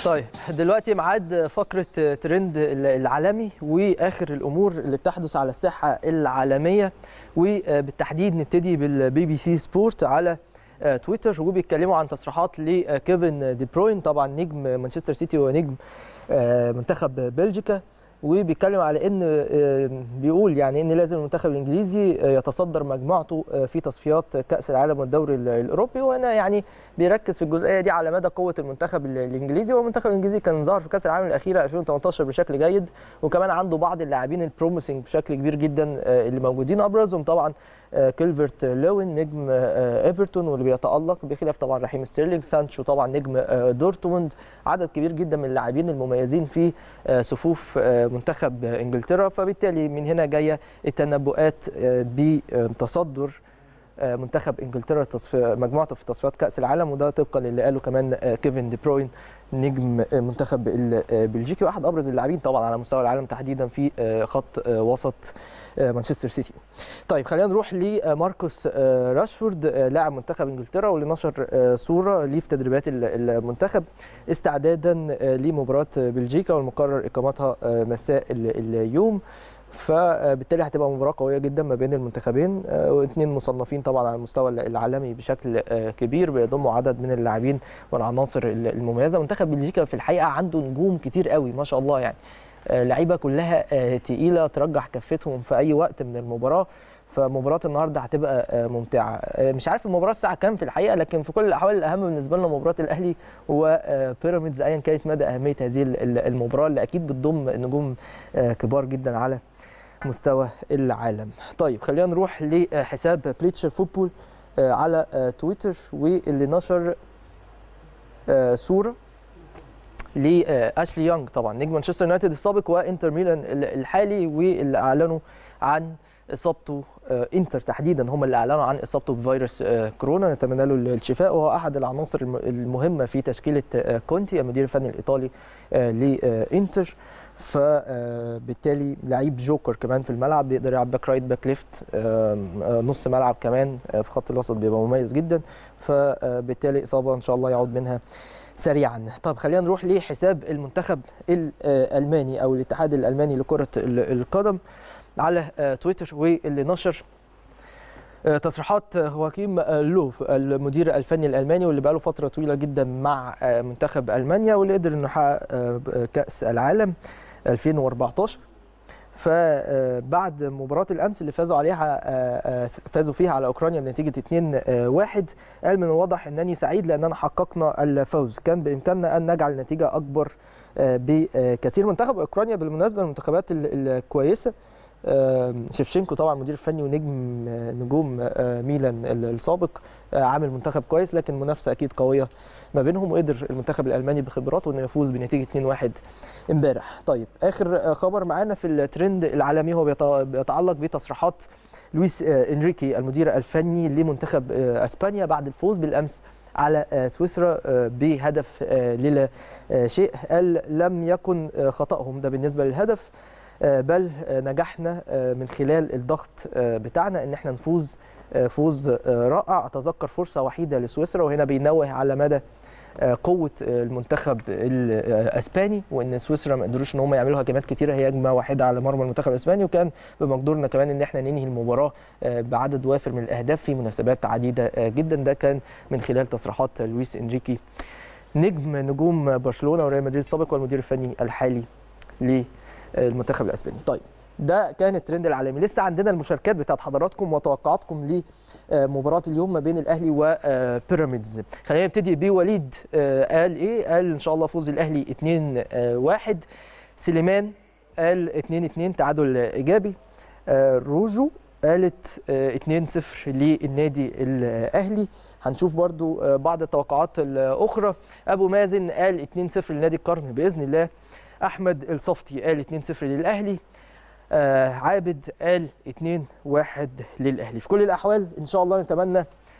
طيب دلوقتي ميعاد فقره ترند العالمي واخر الامور اللي بتحدث على الساحه العالميه وبالتحديد نبتدي بالبي بي سي سبورت على تويتر وبيتكلموا عن تصريحات لكيفن دي بروين طبعا نجم مانشستر سيتي ونجم منتخب بلجيكا وبيتكلم على ان بيقول يعني ان لازم المنتخب الانجليزي يتصدر مجموعته في تصفيات كاس العالم والدوري الاوروبي وهنا يعني بيركز في الجزئيه دي على مدى قوه المنتخب الانجليزي والمنتخب الانجليزي كان ظهر في كاس العالم الاخيره 2018 بشكل جيد وكمان عنده بعض اللاعبين البروميسنج بشكل كبير جدا اللي موجودين ابرزهم طبعا كيلفرت لوين نجم ايفرتون واللي بيتالق بخلاف طبعا رحيم ستيرلينج سانشو طبعا نجم دورتموند عدد كبير جدا من اللاعبين المميزين في صفوف منتخب انجلترا فبالتالي من هنا جايه التنبؤات بتصدر منتخب انجلترا مجموعته في تصفيات كاس العالم وده طبقا للي قاله كمان كيفن دي بروين نجم منتخب البلجيكي واحد ابرز اللاعبين طبعا على مستوى العالم تحديدا في خط وسط مانشستر سيتي. طيب خلينا نروح لماركوس راشفورد لاعب منتخب انجلترا واللي نشر صوره ليه في تدريبات المنتخب استعدادا لمباراه بلجيكا والمقرر اقامتها مساء اليوم. فبالتالي هتبقى مباراه قويه جدا ما بين المنتخبين واثنين مصنفين طبعا على المستوى العالمي بشكل كبير بيضموا عدد من اللاعبين والعناصر المميزه منتخب بلجيكا في الحقيقه عنده نجوم كتير قوي ما شاء الله يعني لعيبه كلها تقيله ترجح كفتهم في اي وقت من المباراه فمباراه النهارده هتبقى ممتعه مش عارف المباراه الساعه كام في الحقيقه لكن في كل الاحوال الاهم بالنسبه لنا مباراه الاهلي وبيراميدز ايا كانت مدى اهميه هذه المباراه اللي اكيد بتضم نجوم كبار جدا على مستوى العالم طيب خلينا نروح لحساب بليتشر فوتبول على تويتر واللي نشر صوره لاشلي يونغ طبعا نجم مانشستر يونايتد السابق وانتر ميلان الحالي واللي اعلنوا عن اصابته انتر تحديدا هم اللي اعلنوا عن اصابته بفيروس كورونا نتمنى له الشفاء وهو احد العناصر المهمه في تشكيله كونتي المدير الفني الايطالي لانتر فبالتالي لعيب جوكر كمان في الملعب بيقدر يلعب باك رايت باك ليفت نص ملعب كمان في خط الوسط بيبقى مميز جدا فبالتالي اصابه ان شاء الله يعود منها سريعا طب خلينا نروح لحساب المنتخب الالماني او الاتحاد الالماني لكره القدم على تويتر واللي نشر تصريحات هواكيم لوف المدير الفني الالماني واللي بقاله فتره طويله جدا مع منتخب المانيا واللي قدر انه يحقق كاس العالم 2014 فبعد مباراه الامس اللي فازوا عليها فازوا فيها على اوكرانيا بنتيجه 2-1 قال من الواضح انني سعيد لاننا حققنا الفوز كان بامكاننا ان نجعل النتيجه اكبر بكثير منتخب اوكرانيا بالمناسبه من المنتخبات الكويسه شيفشينكو طبعا مدير فني ونجم نجوم ميلان السابق عامل منتخب كويس لكن منافسه اكيد قويه ما بينهم وقدر المنتخب الالماني بخبراته انه يفوز بنتيجه 2-1 امبارح طيب اخر خبر معانا في الترند العالمي هو بيتعلق بتصريحات لويس انريكي المدير الفني لمنتخب اسبانيا بعد الفوز بالامس على سويسرا بهدف للا شيء قال لم يكن خطأهم ده بالنسبه للهدف بل نجحنا من خلال الضغط بتاعنا ان احنا نفوز فوز رائع اتذكر فرصه وحيده لسويسرا وهنا بينوه على مدى قوه المنتخب الاسباني وان سويسرا ما قدروش ان هم يعملوا هجمات كتيره هي هجمه واحده على مرمى المنتخب الاسباني وكان بمقدورنا كمان ان احنا ننهي المباراه بعدد وافر من الاهداف في مناسبات عديده جدا ده كان من خلال تصريحات لويس انريكي نجم نجوم برشلونه وريال مدريد السابق والمدير الفني الحالي للمنتخب الاسباني طيب ده كان الترند العالمي لسه عندنا المشاركات بتاعت حضراتكم وتوقعاتكم لمباراه اليوم ما بين الاهلي وبيراميدز خلينا نبتدي بوليد قال ايه قال ان شاء الله فوز الاهلي 2-1 سليمان قال 2-2 تعادل ايجابي روجو قالت 2-0 للنادي الاهلي هنشوف برضو بعض التوقعات الاخرى ابو مازن قال 2-0 لنادي القرن باذن الله احمد الصفتي قال 2-0 للاهلي آه عابد قال 2-1 للاهلي في كل الاحوال ان شاء الله نتمنى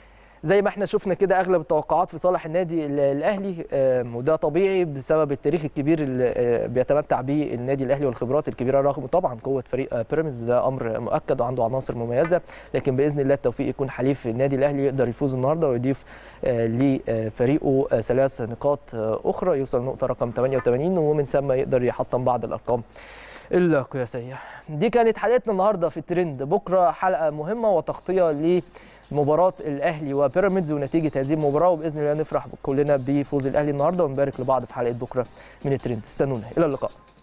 زي ما احنا شفنا كده اغلب التوقعات في صالح النادي ال- الاهلي آم، وده طبيعي بسبب التاريخ الكبير اللي آه، بيتمتع به النادي الاهلي والخبرات الكبيره رغم طبعا قوه فريق آه، بيراميدز ده امر مؤكد وعنده عناصر مميزه لكن باذن الله التوفيق يكون حليف النادي الاهلي يقدر يفوز النهارده ويضيف آه، لفريقه آه، ثلاث نقاط آه، اخرى يوصل نقطه رقم 88 ومن ثم يقدر يحطم بعض الارقام القياسيه دي كانت حلقتنا النهارده في الترند بكره حلقه مهمه وتغطيه لمباراه الاهلي وبيراميدز ونتيجه هذه المباراه وباذن الله نفرح كلنا بفوز الاهلي النهارده ونبارك لبعض في حلقه بكره من الترند استنونا الى اللقاء